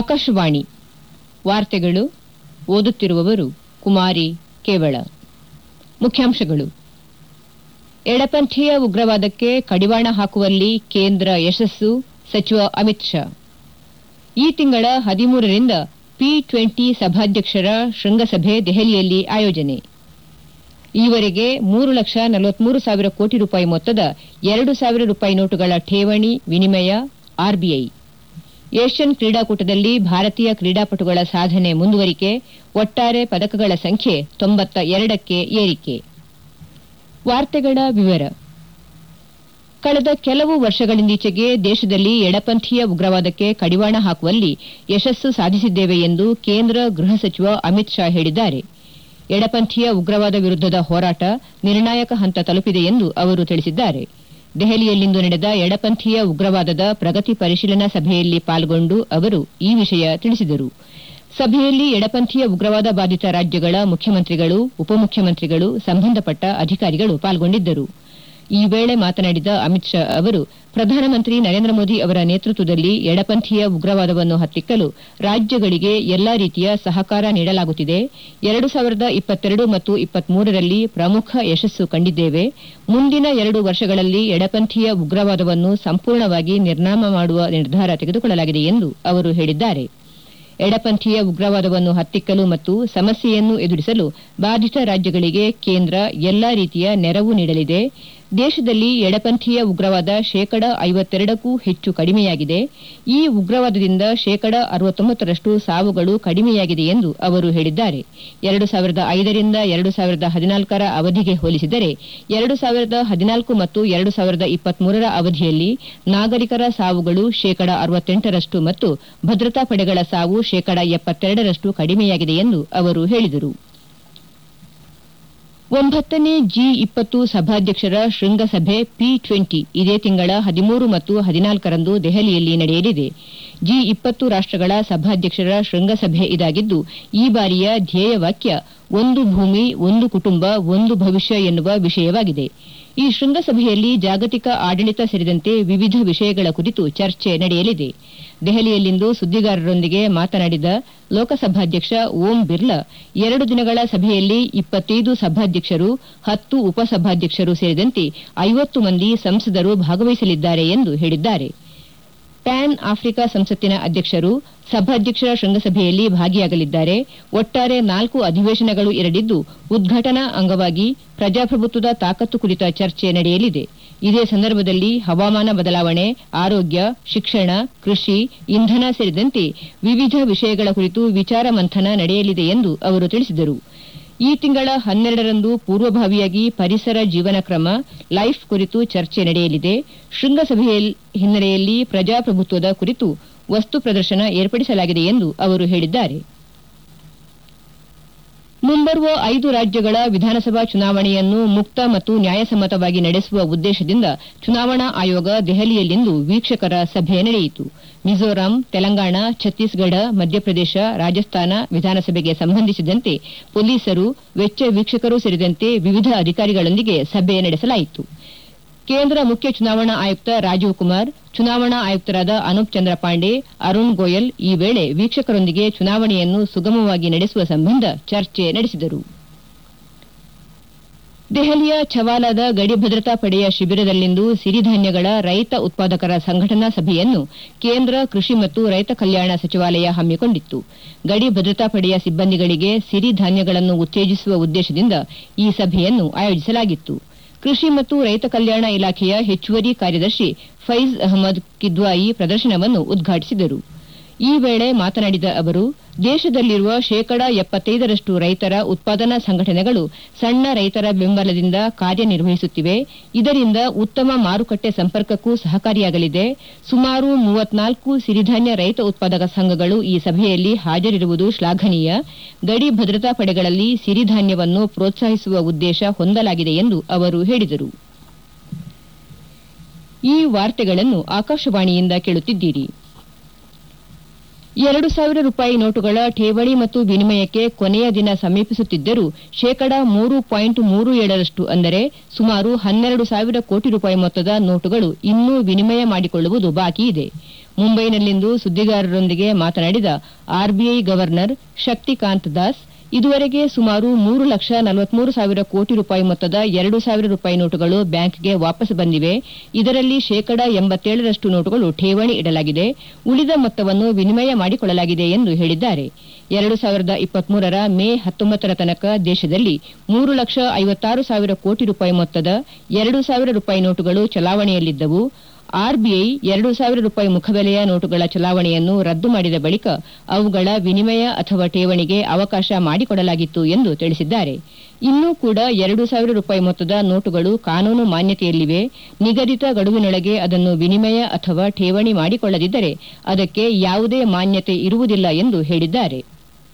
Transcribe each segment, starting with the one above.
ಆಕಾಶವಾಣಿ ವಾರ್ತೆಗಳು ಓದುತ್ತಿರುವವರು ಕುಮಾರಿ ಕೇವಳ ಮುಖ್ಯಾಂಶಗಳು ಎಡಪಂಥೀಯ ಉಗ್ರವಾದಕ್ಕೆ ಕಡಿವಾಣ ಹಾಕುವಲ್ಲಿ ಕೇಂದ್ರ ಯಶಸ್ಸು ಸಚಿವ ಅಮಿತ್ ಶಾ ಈ ತಿಂಗಳ ಹದಿಮೂರರಿಂದ ಪಿ ಟ್ವೆಂಟಿ ಸಭಾಧ್ಯಕ್ಷರ ಶೃಂಗಸಭೆ ದೆಹಲಿಯಲ್ಲಿ ಆಯೋಜನೆ ಈವರೆಗೆ ಮೂರು ಲಕ್ಷ ನಲವತ್ಮೂರು ಸಾವಿರ ಕೋಟಿ ರೂಪಾಯಿ ಮೊತ್ತದ ಎರಡು ಸಾವಿರ ರೂಪಾಯಿ ನೋಟುಗಳ ಠೇವಣಿ ವಿನಿಮಯ ಆರ್ಬಿಐ ಏಷ್ಯನ್ ಕ್ರೀಡಾಕೂಟದಲ್ಲಿ ಭಾರತೀಯ ಕ್ರೀಡಾಪಟುಗಳ ಸಾಧನೆ ಮುಂದುವರಿಕೆ ಒಟ್ಟಾರೆ ಪದಕಗಳ ಸಂಖ್ಯೆ ತೊಂಬತ್ತ ಎರಡಕ್ಕೆ ಏರಿಕೆ ವಾರ್ತೆಗಳ ವಿವರ ಕಳೆದ ಕೆಲವು ವರ್ಷಗಳಿಂದೀಚೆಗೆ ದೇಶದಲ್ಲಿ ಎಡಪಂಥೀಯ ಉಗ್ರವಾದಕ್ಕೆ ಕಡಿವಾಣ ಹಾಕುವಲ್ಲಿ ಯಶಸ್ಸು ಸಾಧಿಸಿದ್ದೇವೆ ಎಂದು ಕೇಂದ್ರ ಗೃಹ ಸಚಿವ ಅಮಿತ್ ಶಾ ಹೇಳಿದ್ದಾರೆ ಎಡಪಂಥೀಯ ಉಗ್ರವಾದ ವಿರುದ್ದದ ಹೋರಾಟ ನಿರ್ಣಾಯಕ ಹಂತ ತಲುಪಿದೆ ಎಂದು ಅವರು ತಿಳಿಸಿದ್ದಾರೆ ದೆಹಲಿಯಲ್ಲಿಂದು ನಡೆದ ಎಡಪಂಥೀಯ ಉಗ್ರವಾದದ ಪ್ರಗತಿ ಪರಿಶೀಲನಾ ಸಭೆಯಲ್ಲಿ ಪಾಲ್ಗೊಂಡು ಅವರು ಈ ವಿಷಯ ತಿಳಿಸಿದರು ಸಭೆಯಲ್ಲಿ ಎಡಪಂಥೀಯ ಉಗ್ರವಾದ ಬಾಧಿತ ರಾಜ್ಯಗಳ ಮುಖ್ಯಮಂತ್ರಿಗಳು ಉಪಮುಖ್ಯಮಂತ್ರಿಗಳು ಸಂಬಂಧಪಟ್ಟ ಅಧಿಕಾರಿಗಳು ಪಾಲ್ಗೊಂಡಿದ್ದರು ಈ ವೇಳೆ ಮಾತನಾಡಿದ ಅಮಿತ್ ಶಾ ಅವರು ಪ್ರಧಾನಮಂತ್ರಿ ನರೇಂದ್ರ ಮೋದಿ ಅವರ ನೇತೃತ್ವದಲ್ಲಿ ಎಡಪಂಥೀಯ ಉಗ್ರವಾದವನ್ನು ಹತ್ತಿಕ್ಕಲು ರಾಜ್ಯಗಳಿಗೆ ಎಲ್ಲಾ ರೀತಿಯ ಸಹಕಾರ ನೀಡಲಾಗುತ್ತಿದೆ ಎರಡು ಸಾವಿರದ ಇಪ್ಪತ್ತೆರಡು ಮತ್ತು ಇಪ್ಪತ್ಮೂರರಲ್ಲಿ ಪ್ರಮುಖ ಯಶಸ್ಸು ಕಂಡಿದ್ದೇವೆ ಮುಂದಿನ ಎರಡು ವರ್ಷಗಳಲ್ಲಿ ಎಡಪಂಥೀಯ ಉಗ್ರವಾದವನ್ನು ಸಂಪೂರ್ಣವಾಗಿ ನಿರ್ನಾಮ ಮಾಡುವ ನಿರ್ಧಾರ ತೆಗೆದುಕೊಳ್ಳಲಾಗಿದೆ ಎಂದು ಅವರು ಹೇಳಿದ್ದಾರೆ ಎಡಪಂಥೀಯ ಉಗ್ರವಾದವನ್ನು ಹತ್ತಿಕ್ಕಲು ಮತ್ತು ಸಮಸ್ಯೆಯನ್ನು ಎದುರಿಸಲು ಬಾಧಿತ ರಾಜ್ಯಗಳಿಗೆ ಕೇಂದ್ರ ಎಲ್ಲಾ ರೀತಿಯ ನೆರವು ನೀಡಲಿದೆ ದೇಶದಲ್ಲಿ ಎಡಪಂಥೀಯ ಉಗ್ರವಾದ ಶೇಕಡ ಐವತ್ತೆರಡಕ್ಕೂ ಹೆಚ್ಚು ಕಡಿಮೆಯಾಗಿದೆ ಈ ಉಗ್ರವಾದದಿಂದ ಶೇಕಡ ಅರವತ್ತೊಂಬತ್ತರಷ್ಟು ಸಾವುಗಳು ಕಡಿಮೆಯಾಗಿದೆ ಎಂದು ಅವರು ಹೇಳಿದ್ದಾರೆ ಎರಡು ಸಾವಿರದ ಐದರಿಂದ ಎರಡು ಸಾವಿರದ ಹದಿನಾಲ್ಕರ ಅವಧಿಗೆ ಹೋಲಿಸಿದರೆ ಎರಡು ಸಾವಿರದ ಹದಿನಾಲ್ಕು ಮತ್ತು ಎರಡು ಸಾವಿರದ ಇಪ್ಪತ್ಮೂರರ ಅವಧಿಯಲ್ಲಿ ನಾಗರಿಕರ ಸಾವುಗಳು ಶೇಕಡ ಅರವತ್ತೆಂಟರಷ್ಟು ಮತ್ತು ಭದ್ರತಾ ಪಡೆಗಳ ಸಾವು ಶೇಕಡ ಎಪ್ಪತ್ತೆರಡರಷ್ಟು ಕಡಿಮೆಯಾಗಿದೆ ಎಂದು ಅವರು ಹೇಳಿದರು ಒಂಬತ್ತನೇ ಜಿ ಇಪ್ಪತ್ತು ಸಭಾಧ್ಯಕ್ಷರ ಶೃಂಗಸಭೆ ಪಿ ಟ್ವೆಂಟಿ ಇದೇ ತಿಂಗಳ ಹದಿಮೂರು ಮತ್ತು ಹದಿನಾಲ್ಕರಂದು ದೆಹಲಿಯಲ್ಲಿ ನಡೆಯಲಿದೆ ಜಿ ಇಪ್ಪತ್ತು ರಾಷ್ಟಗಳ ಸಭಾಧ್ಯಕ್ಷರ ಶೃಂಗಸಭೆ ಇದಾಗಿದ್ದು ಈ ಬಾರಿಯ ಧ್ಯೇಯವಾಕ್ಯ ಒಂದು ಭೂಮಿ ಒಂದು ಕುಟುಂಬ ಒಂದು ಭವಿಷ್ಯ ಎನ್ನುವ ವಿಷಯವಾಗಿದೆ ಈ ಶೃಂಗಸಭೆಯಲ್ಲಿ ಜಾಗತಿಕ ಆಡಳಿತ ಸೇರಿದಂತೆ ವಿವಿಧ ವಿಷಯಗಳ ಕುರಿತು ಚರ್ಚೆ ನಡೆಯಲಿದೆ ದೆಹಲಿಯಲ್ಲಿಂದು ಸುದ್ದಿಗಾರರೊಂದಿಗೆ ಮಾತನಾಡಿದ ಲೋಕಸಭಾಧ್ಯಕ್ಷ ಓಂ ಬಿರ್ಲಾ ಎರಡು ದಿನಗಳ ಸಭೆಯಲ್ಲಿ ಇಪ್ಪತ್ತೈದು ಸಭಾಧ್ಯಕ್ಷರು ಹತ್ತು ಉಪಸಭಾಧ್ಯಕ್ಷರು ಸೇರಿದಂತೆ ಐವತ್ತು ಮಂದಿ ಸಂಸದರು ಭಾಗವಹಿಸಲಿದ್ದಾರೆ ಎಂದು ಹೇಳಿದ್ದಾರೆ ಪ್ಯಾನ್ ಆಫ್ರಿಕಾ ಸಂಸತ್ತಿನ ಅಧ್ಯಕ್ಷರು ಸಭಾಧ್ಯಕ್ಷರ ಶೃಂಗಸಭೆಯಲ್ಲಿ ಭಾಗಿಯಾಗಲಿದ್ದಾರೆ ಒಟ್ಟಾರೆ ನಾಲ್ಕು ಅಧಿವೇಶನಗಳು ಇರಲಿದ್ದು ಉದ್ಘಾಟನಾ ಅಂಗವಾಗಿ ಪ್ರಜಾಪ್ರಭುತ್ವದ ತಾಕತ್ತು ಕುರಿತ ಚರ್ಚೆ ನಡೆಯಲಿದೆ ಇದೇ ಸಂದರ್ಭದಲ್ಲಿ ಹವಾಮಾನ ಬದಲಾವಣೆ ಆರೋಗ್ಯ ಶಿಕ್ಷಣ ಕೃಷಿ ಇಂಧನ ಸೇರಿದಂತೆ ವಿವಿಧ ವಿಷಯಗಳ ಕುರಿತು ವಿಚಾರ ಮಂಥನ ನಡೆಯಲಿದೆ ಎಂದು ಅವರು ತಿಳಿಸಿದರು ಈ ತಿಂಗಳ ಹನ್ನೆರಡರಂದು ಪೂರ್ವಭಾವಿಯಾಗಿ ಪರಿಸರ ಜೀವನ ಕ್ರಮ ಲೈಫ್ ಕುರಿತು ಚರ್ಚೆ ನಡೆಯಲಿದೆ ಶೃಂಗಸಭೆಯ ಹಿನ್ನೆಲೆಯಲ್ಲಿ ಪ್ರಜಾಪ್ರಭುತ್ವದ ಕುರಿತು ವಸ್ತು ಪ್ರದರ್ಶನ ಏರ್ಪಡಿಸಲಾಗಿದೆ ಎಂದು ಅವರು ಹೇಳಿದ್ದಾರೆ ಮುಂಬರುವ ಐದು ರಾಜ್ಯಗಳ ವಿಧಾನಸಭಾ ಚುನಾವಣೆಯನ್ನು ಮುಕ್ತ ಮತ್ತು ನ್ಯಾಯಸಮ್ಮತವಾಗಿ ನಡೆಸುವ ಉದ್ದೇಶದಿಂದ ಚುನಾವಣಾ ಆಯೋಗ ದೆಹಲಿಯಲ್ಲಿಂದು ವೀಕ್ಷಕರ ಸಭೆ ನಡೆಯಿತು ಮಿಜೋರಾಂ ತೆಲಂಗಾಣ ಛತ್ತೀಸ್ಗಢ ಮಧ್ಯಪ್ರದೇಶ ರಾಜಸ್ಥಾನ ವಿಧಾನಸಭೆಗೆ ಸಂಬಂಧಿಸಿದಂತೆ ಪೊಲೀಸರು ವೆಚ್ಚ ವೀಕ್ಷಕರು ಸೇರಿದಂತೆ ವಿವಿಧ ಅಧಿಕಾರಿಗಳೊಂದಿಗೆ ಸಭೆ ನಡೆಸಲಾಯಿತು ಕೇಂದ್ರ ಮುಖ್ಯ ಚುನಾವಣಾ ಆಯುಕ್ತ ರಾಜೀವ್ ಕುಮಾರ್ ಚುನಾವಣಾ ಆಯುಕ್ತರಾದ ಅನೂಪ್ ಚಂದ್ರ ಪಾಂಡೆ ಅರುಣ್ ಗೋಯಲ್ ಈ ವೇಳೆ ವೀಕ್ಷಕರೊಂದಿಗೆ ಚುನಾವಣೆಯನ್ನು ಸುಗಮವಾಗಿ ನಡೆಸುವ ಸಂಬಂಧ ಚರ್ಚೆ ನಡೆಸಿದರು ದೆಹಲಿಯ ಛವಾಲಾದ ಗಡಿ ಭದ್ರತಾ ಪಡೆಯ ಶಿಬಿರದಲ್ಲಿಂದು ಸಿರಿಧಾನ್ಯಗಳ ರೈತ ಉತ್ಪಾದಕರ ಸಂಘಟನಾ ಸಭೆಯನ್ನು ಕೇಂದ್ರ ಕೃಷಿ ಮತ್ತು ರೈತ ಕಲ್ಯಾಣ ಸಚಿವಾಲಯ ಹಮ್ಮಿಕೊಂಡಿತ್ತು ಗಡಿ ಭದ್ರತಾ ಪಡೆಯ ಸಿಬ್ಬಂದಿಗಳಿಗೆ ಸಿರಿಧಾನ್ಯಗಳನ್ನು ಉತ್ತೇಜಿಸುವ ಉದ್ದೇಶದಿಂದ ಈ ಸಭೆಯನ್ನು ಆಯೋಜಿಸಲಾಗಿತ್ತು ಕೃಷಿ ಮತ್ತು ರೈತ ಕಲ್ಯಾಣ ಇಲಾಖೆಯ ಹೆಚ್ಚುವರಿ ಕಾರ್ಯದರ್ಶಿ ಫೈಜ್ ಅಹಮದ್ ಕಿದ್ವಾಯಿ ಪ್ರದರ್ಶನವನ್ನು ಉದ್ಘಾಟಿಸಿದರು ಈ ವೇಳೆ ಮಾತನಾಡಿದ ಅವರು ದೇಶದಲ್ಲಿರುವ ಶೇಕಡ ಎಪ್ಪತ್ತೈದರಷ್ಟು ರೈತರ ಉತ್ಪಾದನಾ ಸಂಘಟನೆಗಳು ಸಣ್ಣ ರೈತರ ಬೆಂಬಲದಿಂದ ಕಾರ್ಯನಿರ್ವಹಿಸುತ್ತಿವೆ ಇದರಿಂದ ಉತ್ತಮ ಮಾರುಕಟ್ಟೆ ಸಂಪರ್ಕಕ್ಕೂ ಸಹಕಾರಿಯಾಗಲಿದೆ ಸುಮಾರು ಮೂವತ್ನಾಲ್ಕು ಸಿರಿಧಾನ್ಯ ರೈತ ಉತ್ಪಾದಕ ಸಂಘಗಳು ಈ ಸಭೆಯಲ್ಲಿ ಹಾಜರಿರುವುದು ಶ್ಲಾಘನೀಯ ಗಡಿ ಭದ್ರತಾ ಪಡೆಗಳಲ್ಲಿ ಸಿರಿಧಾನ್ಯವನ್ನು ಪ್ರೋತ್ಸಾಹಿಸುವ ಉದ್ದೇಶ ಹೊಂದಲಾಗಿದೆ ಎಂದು ಅವರು ಹೇಳಿದರು ಈ ವಾರ್ತೆಗಳನ್ನು ಆಕಾಶವಾಣಿಯಿಂದ ಕೇಳುತ್ತಿದ್ದೀರಿ ಎರಡು ಸಾವಿರ ರೂಪಾಯಿ ನೋಟುಗಳ ಠೇವಣಿ ಮತ್ತು ವಿನಿಮಯಕ್ಕೆ ಕೊನೆಯ ದಿನ ಸಮೀಪಿಸುತ್ತಿದ್ದರೂ ಶೇಕಡ ಮೂರು ಪಾಯಿಂಟ್ ಮೂರು ಏಳರಷ್ಟು ಅಂದರೆ ಸುಮಾರು ಹನ್ನೆರಡು ಸಾವಿರ ಕೋಟಿ ರೂಪಾಯಿ ಮೊತ್ತದ ನೋಟುಗಳು ಇನ್ನೂ ವಿನಿಮಯ ಮಾಡಿಕೊಳ್ಳುವುದು ಬಾಕಿ ಇದೆ ಮುಂಬೈನಲ್ಲಿಂದು ಸುದ್ದಿಗಾರರೊಂದಿಗೆ ಮಾತನಾಡಿದ ಆರ್ಬಿಐ ಗವರ್ನರ್ ಶಕ್ತಿಕಾಂತ್ ದಾಸ್ ಇದುವರೆಗೆ ಸುಮಾರು ಮೂರು ಲಕ್ಷ ನಲವತ್ಮೂರು ಸಾವಿರ ಕೋಟಿ ರೂಪಾಯಿ ಮೊತ್ತದ ಎರಡು ಸಾವಿರ ರೂಪಾಯಿ ನೋಟುಗಳು ಬ್ಯಾಂಕ್ಗೆ ವಾಪಸ್ ಬಂದಿವೆ ಇದರಲ್ಲಿ ಶೇಕಡ ಎಂಬತ್ತೇಳರಷ್ಟು ನೋಟುಗಳು ಠೇವಣಿ ಇಡಲಾಗಿದೆ ಉಳಿದ ಮೊತ್ತವನ್ನು ವಿನಿಮಯ ಮಾಡಿಕೊಳ್ಳಲಾಗಿದೆ ಎಂದು ಹೇಳಿದ್ದಾರೆ ಎರಡು ಸಾವಿರದ ಇಪ್ಪತ್ಮೂರರ ಮೇ ಹತ್ತೊಂಬತ್ತರ ತನಕ ದೇಶದಲ್ಲಿ ಮೂರು ಲಕ್ಷ ಐವತ್ತಾರು ಸಾವಿರ ಕೋಟಿ ರೂಪಾಯಿ ಮೊತ್ತದ ಎರಡು ಸಾವಿರ ರೂಪಾಯಿ ನೋಟುಗಳು ಚಲಾವಣೆಯಲ್ಲಿದ್ದವು ಆರ್ಬಿಐ ಎರಡು ಸಾವಿರ ರೂಪಾಯಿ ಮುಖಬೆಲೆಯ ನೋಟುಗಳ ಚಲಾವಣೆಯನ್ನು ರದ್ದು ಮಾಡಿದ ಬಳಿಕ ಅವುಗಳ ವಿನಿಮಯ ಅಥವಾ ಠೇವಣಿಗೆ ಅವಕಾಶ ಮಾಡಿಕೊಡಲಾಗಿತ್ತು ಎಂದು ತಿಳಿಸಿದ್ದಾರೆ ಇನ್ನೂ ಕೂಡ ಎರಡು ಸಾವಿರ ರೂಪಾಯಿ ಮೊತ್ತದ ನೋಟುಗಳು ಕಾನೂನು ಮಾನ್ಯತೆಯಲ್ಲಿವೆ ನಿಗದಿತ ಗಡುವಿನೊಳಗೆ ಅದನ್ನು ವಿನಿಮಯ ಅಥವಾ ಠೇವಣಿ ಮಾಡಿಕೊಳ್ಳದಿದ್ದರೆ ಅದಕ್ಕೆ ಯಾವುದೇ ಮಾನ್ಯತೆ ಇರುವುದಿಲ್ಲ ಎಂದು ಹೇಳಿದ್ದಾರೆ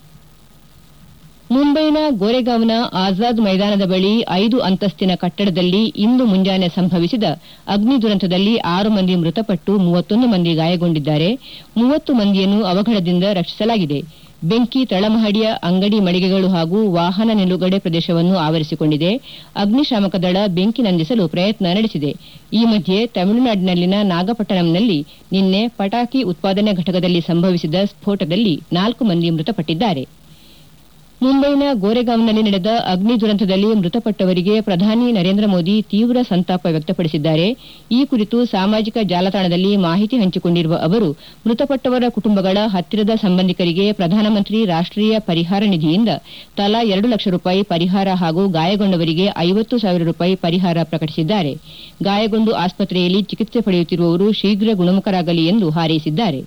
ಮುಂಬೈನ ಗೋರೆಗಾವ್ನ ಆಜಾದ್ ಮೈದಾನದ ಬಳಿ ಐದು ಅಂತಸ್ತಿನ ಕಟ್ಟಡದಲ್ಲಿ ಇಂದು ಮುಂಜಾನೆ ಸಂಭವಿಸಿದ ಅಗ್ನಿ ದುರಂತದಲ್ಲಿ ಆರು ಮಂದಿ ಮೃತಪಟ್ಟು ಮೂವತ್ತೊಂದು ಮಂದಿ ಗಾಯಗೊಂಡಿದ್ದಾರೆ ಮೂವತ್ತು ಮಂದಿಯನ್ನು ಅವಘಡದಿಂದ ರಕ್ಷಿಸಲಾಗಿದೆ ಬೆಂಕಿ ತಳಮಹಡಿಯ ಅಂಗಡಿ ಮಳಿಗೆಗಳು ಹಾಗೂ ವಾಹನ ನಿಲುಗಡೆ ಪ್ರದೇಶವನ್ನು ಆವರಿಸಿಕೊಂಡಿದೆ ಅಗ್ನಿಶಾಮಕ ದಳ ಬೆಂಕಿ ನಂದಿಸಲು ಪ್ರಯತ್ನ ನಡೆಸಿದೆ ಈ ಮಧ್ಯೆ ತಮಿಳುನಾಡಿನಲ್ಲಿನ ನಾಗಪಟ್ಟಣಂನಲ್ಲಿ ನಿನ್ನೆ ಪಟಾಕಿ ಉತ್ಪಾದನೆ ಘಟಕದಲ್ಲಿ ಸಂಭವಿಸಿದ ಸ್ಫೋಟದಲ್ಲಿ ನಾಲ್ಕು ಮಂದಿ ಮೃತಪಟ್ಟಿದ್ದಾರೆ ಮುಂಬೈನ ಗೋರೆಗಾವ್ನಲ್ಲಿ ನಡೆದ ಅಗ್ನಿ ದುರಂತದಲ್ಲಿ ಮೃತಪಟ್ಟವರಿಗೆ ಪ್ರಧಾನಿ ನರೇಂದ್ರ ಮೋದಿ ತೀವ್ರ ಸಂತಾಪ ವ್ಯಕ್ತಪಡಿಸಿದ್ದಾರೆ ಈ ಕುರಿತು ಸಾಮಾಜಿಕ ಜಾಲತಾಣದಲ್ಲಿ ಮಾಹಿತಿ ಹಂಚಿಕೊಂಡಿರುವ ಅವರು ಮೃತಪಟ್ಟವರ ಕುಟುಂಬಗಳ ಹತ್ತಿರದ ಸಂಬಂಧಿಕರಿಗೆ ಪ್ರಧಾನಮಂತ್ರಿ ರಾಷ್ಟೀಯ ಪರಿಹಾರ ನಿಧಿಯಿಂದ ತಲಾ ಎರಡು ಲಕ್ಷ ರೂಪಾಯಿ ಪರಿಹಾರ ಹಾಗೂ ಗಾಯಗೊಂಡವರಿಗೆ ಐವತ್ತು ಸಾವಿರ ರೂಪಾಯಿ ಪರಿಹಾರ ಪ್ರಕಟಿಸಿದ್ದಾರೆ ಗಾಯಗೊಂಡು ಆಸ್ಪತ್ರೆಯಲ್ಲಿ ಚಿಕಿತ್ಸೆ ಪಡೆಯುತ್ತಿರುವವರು ಶೀಘ್ರ ಗುಣಮುಖರಾಗಲಿ ಎಂದು ಹಾರೈಸಿದ್ದಾರೆ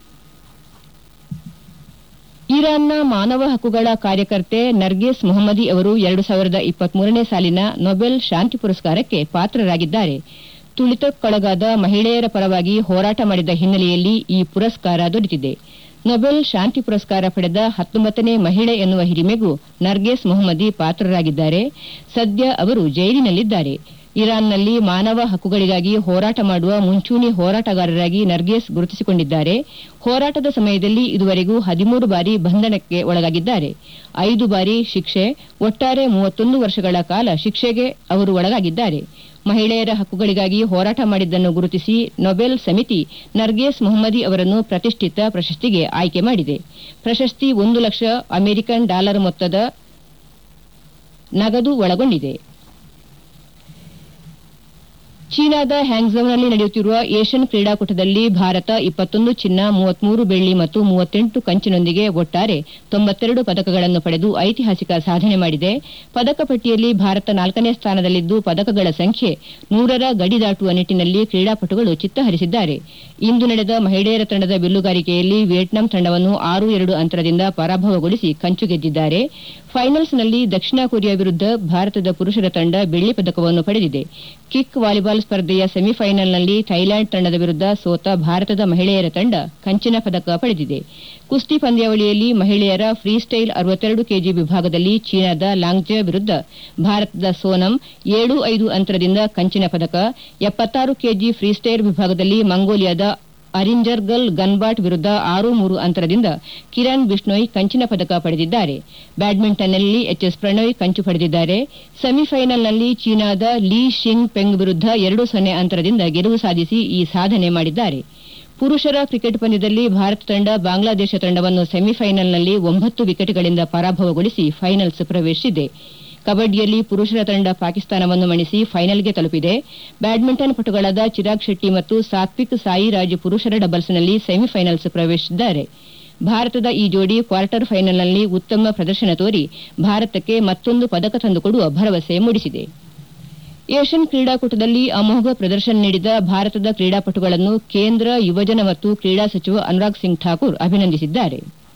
ಇರಾನ್ನ ಮಾನವ ಹಕ್ಕುಗಳ ಕಾರ್ಯಕರ್ತೆ ನರ್ಗೇಸ್ ಮೊಹಮ್ಮದಿ ಅವರು ಎರಡು ಸಾವಿರದ ಇಪ್ಪತ್ಮೂರನೇ ಸಾಲಿನ ನೊಬೆಲ್ ಶಾಂತಿ ಪುರಸ್ಕಾರಕ್ಕೆ ಪಾತ್ರರಾಗಿದ್ದಾರೆ ತುಳಿತಕ್ಕೊಳಗಾದ ಮಹಿಳೆಯರ ಪರವಾಗಿ ಹೋರಾಟ ಮಾಡಿದ ಹಿನ್ನೆಲೆಯಲ್ಲಿ ಈ ಪುರಸ್ಕಾರ ದೊರೆತಿದೆ ನೊಬೆಲ್ ಶಾಂತಿ ಪುರಸ್ಕಾರ ಪಡೆದ ಹತ್ತೊಂಬತ್ತನೇ ಮಹಿಳೆ ಎನ್ನುವ ಹಿರಿಮೆಗೂ ನರ್ಗೇಸ್ ಮೊಹಮ್ಮದಿ ಪಾತ್ರರಾಗಿದ್ದಾರೆ ಸದ್ಯ ಅವರು ಜೈಲಿನಲ್ಲಿದ್ದಾರೆ ಇರಾನ್ನಲ್ಲಿ ಮಾನವ ಹಕ್ಕುಗಳಿಗಾಗಿ ಹೋರಾಟ ಮಾಡುವ ಮುಂಚೂಣಿ ಹೋರಾಟಗಾರರಾಗಿ ನರ್ಗೇಸ್ ಗುರುತಿಸಿಕೊಂಡಿದ್ದಾರೆ ಹೋರಾಟದ ಸಮಯದಲ್ಲಿ ಇದುವರೆಗೂ ಹದಿಮೂರು ಬಾರಿ ಬಂಧನಕ್ಕೆ ಒಳಗಾಗಿದ್ದಾರೆ ಐದು ಬಾರಿ ಶಿಕ್ಷೆ ಒಟ್ಟಾರೆ ಮೂವತ್ತೊಂದು ವರ್ಷಗಳ ಕಾಲ ಶಿಕ್ಷೆಗೆ ಅವರು ಒಳಗಾಗಿದ್ದಾರೆ ಮಹಿಳೆಯರ ಹಕ್ಕುಗಳಿಗಾಗಿ ಹೋರಾಟ ಮಾಡಿದ್ದನ್ನು ಗುರುತಿಸಿ ನೊಬೆಲ್ ಸಮಿತಿ ನರ್ಗೇಸ್ ಮೊಹಮ್ಮದಿ ಅವರನ್ನು ಪ್ರತಿಷ್ಠಿತ ಪ್ರಶಸ್ತಿಗೆ ಆಯ್ಕೆ ಮಾಡಿದೆ ಪ್ರಶಸ್ತಿ ಒಂದು ಲಕ್ಷ ಅಮೆರಿಕನ್ ಡಾಲರ್ ಮೊತ್ತದ ನಗದು ಒಳಗೊಂಡಿದೆ ಚೀನಾದ ಹ್ಯಾಂಗ್ಝೌನಲ್ಲಿ ನಡೆಯುತ್ತಿರುವ ಏಷ್ಯನ್ ಕ್ರೀಡಾಕೂಟದಲ್ಲಿ ಭಾರತ ಇಪ್ಪತ್ತೊಂದು ಚಿನ್ನ ಮೂವತ್ಮೂರು ಬೆಳ್ಳಿ ಮತ್ತು ಮೂವತ್ತೆಂಟು ಕಂಚಿನೊಂದಿಗೆ ಒಟ್ಟಾರೆ ತೊಂಬತ್ತೆರಡು ಪದಕಗಳನ್ನು ಪಡೆದು ಐತಿಹಾಸಿಕ ಸಾಧನೆ ಮಾಡಿದೆ ಪದಕ ಪಟ್ಟಿಯಲ್ಲಿ ಭಾರತ ನಾಲ್ಕನೇ ಸ್ಥಾನದಲ್ಲಿದ್ದು ಪದಕಗಳ ಸಂಖ್ಯೆ ನೂರರ ಗಡಿ ದಾಟುವ ನಿಟ್ಟಿನಲ್ಲಿ ಕ್ರೀಡಾಪಟುಗಳು ಚಿತ್ತಹರಿಸಿದ್ದಾರೆ ಇಂದು ನಡೆದ ಮಹಿಳೆಯರ ತಂಡದ ಬಿಲ್ಲುಗಾರಿಕೆಯಲ್ಲಿ ವಿಯೆಟ್ನಾಂ ತಂಡವನ್ನು ಆರು ಎರಡು ಅಂತರದಿಂದ ಪರಾಭವಗೊಳಿಸಿ ಕಂಚು ಗೆದ್ದಿದ್ದಾರೆ ಫೈನಲ್ಸ್ನಲ್ಲಿ ದಕ್ಷಿಣ ಕೊರಿಯಾ ವಿರುದ್ಧ ಭಾರತದ ಪುರುಷರ ತಂಡ ಬೆಳ್ಳಿ ಪದಕವನ್ನು ಪಡೆದಿದೆ ಕಿಕ್ ವಾಲಿಬಾಲ್ ಸ್ಪರ್ಧೆಯ ಸೆಮಿಫೈನಲ್ನಲ್ಲಿ ಥೈಲ್ಯಾಂಡ್ ತಂಡದ ವಿರುದ್ಧ ಸೋತ ಭಾರತದ ಮಹಿಳೆಯರ ತಂಡ ಕಂಚಿನ ಪದಕ ಪಡೆದಿದೆ ಕುಸ್ತಿ ಪಂದ್ಯಾವಳಿಯಲ್ಲಿ ಮಹಿಳೆಯರ ಫ್ರೀಸ್ಟೈಲ್ ಅರವತ್ತೆರಡು ಕೆಜಿ ವಿಭಾಗದಲ್ಲಿ ಚೀನಾದ ಲಾಂಗ್ಜೆ ವಿರುದ್ಧ ಭಾರತದ ಸೋನಂ ಏಳು ಐದು ಅಂತರದಿಂದ ಕಂಚಿನ ಪದಕ ಎಪ್ಪತ್ತಾರು ಕೆಜಿ ಫ್ರೀಸ್ಟೈಲ್ ವಿಭಾಗದಲ್ಲಿ ಮಂಗೋಲಿಯಾದ ಅರಿಂಜರ್ಗಲ್ ಗನ್ಬಾಟ್ ವಿರುದ್ಧ ಆರು ಮೂರು ಅಂತರದಿಂದ ಕಿರಣ್ ಬಿಷ್ಣೋಯ್ ಕಂಚಿನ ಪದಕ ಪಡೆದಿದ್ದಾರೆ ಬ್ಯಾಡ್ಮಿಂಟನ್ನಲ್ಲಿ ಎಚ್ಎಸ್ ಪ್ರಣಯ್ ಕಂಚು ಪಡೆದಿದ್ದಾರೆ ಸೆಮಿಫೈನಲ್ನಲ್ಲಿ ಚೀನಾದ ಲೀ ಶಿಂಗ್ ಪೆಂಗ್ ವಿರುದ್ಧ ಎರಡು ಸೊನ್ನೆ ಅಂತರದಿಂದ ಗೆಲುವು ಸಾಧಿಸಿ ಈ ಸಾಧನೆ ಮಾಡಿದ್ದಾರೆ ಪುರುಷರ ಕ್ರಿಕೆಟ್ ಪಂದ್ಯದಲ್ಲಿ ಭಾರತ ತಂಡ ಬಾಂಗ್ಲಾದೇಶ ತಂಡವನ್ನು ಸೆಮಿಫೈನಲ್ನಲ್ಲಿ ಒಂಬತ್ತು ವಿಕೆಟ್ಗಳಿಂದ ಪರಾಭವಗೊಳಿಸಿ ಫೈನಲ್ಸ್ ಪ್ರವೇಶಿಸಿದೆ ಕಬಡ್ಡಿಯಲ್ಲಿ ಪುರುಷರ ತಂಡ ಪಾಕಿಸ್ತಾನವನ್ನು ಮಣಿಸಿ ಫೈನಲ್ಗೆ ತಲುಪಿದೆ ಬ್ಯಾಡ್ಮಿಂಟನ್ ಪಟುಗಳಾದ ಚಿರಾಗ್ ಶೆಟ್ಟಿ ಮತ್ತು ಸಾತ್ವಿಕ್ ಸಾಯಿರಾಜ್ ಪುರುಷರ ಡಬಲ್ಸ್ನಲ್ಲಿ ಸೆಮಿಫೈನಲ್ಸ್ ಪ್ರವೇಶಿಸಿದ್ದಾರೆ ಭಾರತದ ಈ ಜೋಡಿ ಕ್ವಾರ್ಟರ್ ಫೈನಲ್ನಲ್ಲಿ ಉತ್ತಮ ಪ್ರದರ್ಶನ ತೋರಿ ಭಾರತಕ್ಕೆ ಮತ್ತೊಂದು ಪದಕ ತಂದುಕೊಡುವ ಭರವಸೆ ಮೂಡಿಸಿದೆ ಏಷ್ಯನ್ ಕ್ರೀಡಾಕೂಟದಲ್ಲಿ ಅಮೋಘ ಪ್ರದರ್ಶನ ನೀಡಿದ ಭಾರತದ ಕ್ರೀಡಾಪಟುಗಳನ್ನು ಕೇಂದ್ರ ಯುವಜನ ಮತ್ತು ಕ್ರೀಡಾ ಸಚಿವ ಅನುರಾಗ್ ಸಿಂಗ್ ಠಾಕೂರ್ ಅಭಿನಂದಿಸಿದ್ದಾರೆ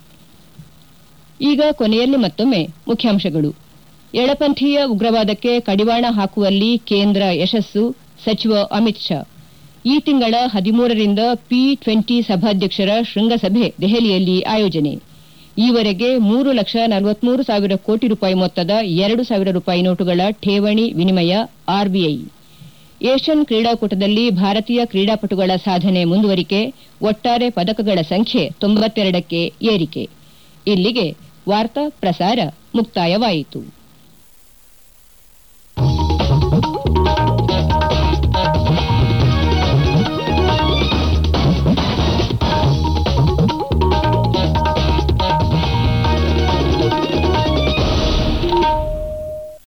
ಈಗ ಕೊನೆಯಲ್ಲಿ ಮತ್ತೊಮ್ಮೆ ಮುಖ್ಯಾಂಶಗಳು ಎಳಪಂಥೀಯ ಉಗ್ರವಾದಕ್ಕೆ ಕಡಿವಾಣ ಹಾಕುವಲ್ಲಿ ಕೇಂದ್ರ ಯಶಸ್ಸು ಸಚಿವ ಅಮಿತ್ ಶಾ ಈ ತಿಂಗಳ ಹದಿಮೂರರಿಂದ ಪಿ ಟ್ವೆಂಟಿ ಸಭಾಧ್ಯಕ್ಷರ ಶೃಂಗಸಭೆ ದೆಹಲಿಯಲ್ಲಿ ಆಯೋಜನೆ ಈವರೆಗೆ ಮೂರು ಲಕ್ಷ ನಲವತ್ಮೂರು ಸಾವಿರ ಕೋಟಿ ರೂಪಾಯಿ ಮೊತ್ತದ ಎರಡು ಸಾವಿರ ರೂಪಾಯಿ ನೋಟುಗಳ ಠೇವಣಿ ವಿನಿಮಯ ಆರ್ಬಿಐ ಏಷ್ಯನ್ ಕ್ರೀಡಾಕೂಟದಲ್ಲಿ ಭಾರತೀಯ ಕ್ರೀಡಾಪಟುಗಳ ಸಾಧನೆ ಮುಂದುವರಿಕೆ ಒಟ್ಟಾರೆ ಪದಕಗಳ ಸಂಖ್ಯೆ ತೊಂಬತ್ತೆರಡಕ್ಕೆ ಏರಿಕೆ ಇಲ್ಲಿಗೆ ವಾರ್ತಾ ಪ್ರಸಾರ ಮುಕ್ತಾಯವಾಯಿತು